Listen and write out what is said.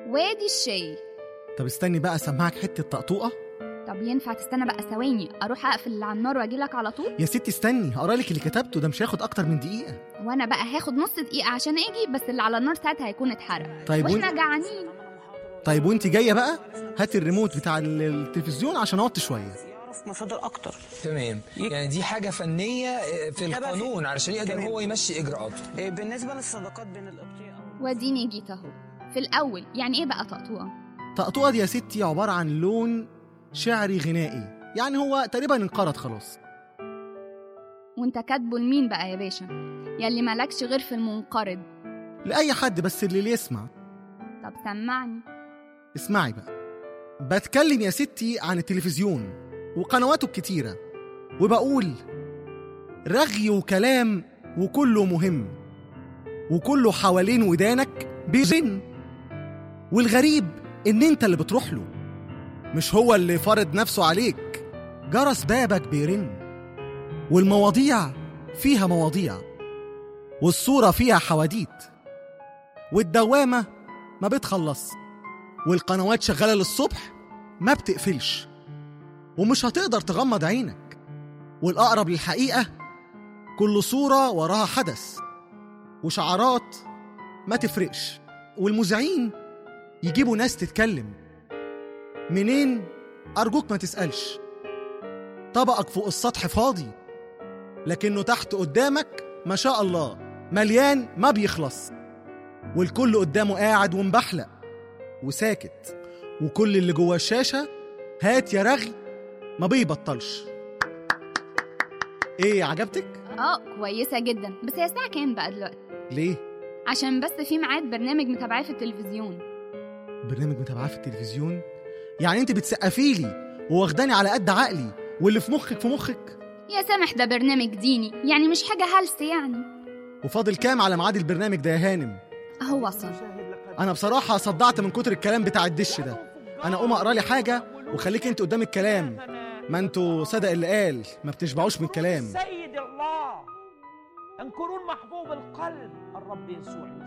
وادي الشاي طب استني بقى اسمعك حته طقطوقه طب ينفع تستنى بقى ثواني اروح اقفل اللي على النار واجيلك على طول يا ستي استني هقرا لك اللي كتبته ده مش هياخد اكتر من دقيقه وانا بقى هاخد نص دقيقه عشان اجي بس اللي على النار ساعتها هيكون اتحرق طيب واحنا وانت جعانين طيب وانت جايه بقى هاتي الريموت بتاع ال- التلفزيون عشان اوطي شويه يعرف مصادر اكتر تمام يعني دي حاجة فنية آه، في ده بقى في- القانون علشان يقدر تمام. هو يمشي إجراءاته إيه، بالنسبه للصداقات بين القبطيه او واديني جيت اهو في الاول يعني ايه بقى طقطوقه طقطوقه دي يا ستي عباره عن لون شعري غنائي يعني هو تقريبا انقرض خلاص وانت كاتبه لمين بقى يا باشا يلي مالكش غير في المنقرض لاي حد بس اللي يسمع طب سمعني اسمعي بقى بتكلم يا ستي عن التلفزيون وقنواته الكتيرة وبقول رغي وكلام وكله مهم وكله حوالين ودانك بيزن والغريب ان انت اللي بتروح له مش هو اللي فرض نفسه عليك جرس بابك بيرن والمواضيع فيها مواضيع والصورة فيها حواديت والدوامة ما بتخلص والقنوات شغالة للصبح ما بتقفلش ومش هتقدر تغمض عينك والأقرب للحقيقة كل صورة وراها حدث وشعارات ما تفرقش والمذيعين يجيبوا ناس تتكلم منين أرجوك ما تسألش طبقك فوق السطح فاضي لكنه تحت قدامك ما شاء الله مليان ما بيخلص والكل قدامه قاعد ومبحلق وساكت وكل اللي جوه الشاشة هات يا رغي ما بيبطلش ايه عجبتك؟ اه كويسه جدا بس هي الساعه كام بقى دلوقتي ليه؟ عشان بس في ميعاد برنامج متابعاه في التلفزيون برنامج متابعاه في التلفزيون يعني انت بتسقفي لي وواخداني على قد عقلي واللي في مخك في مخك يا سامح ده برنامج ديني يعني مش حاجه هلس يعني وفاضل كام على ميعاد البرنامج ده يا هانم اهو وصل انا بصراحة صدعت من كتر الكلام بتاع الدش ده انا اقوم اقرا لي حاجة وخليك انت قدام الكلام ما انتوا صدق اللي قال ما بتشبعوش من الكلام سيد الله ان كرون محبوب القلب الرب يسوع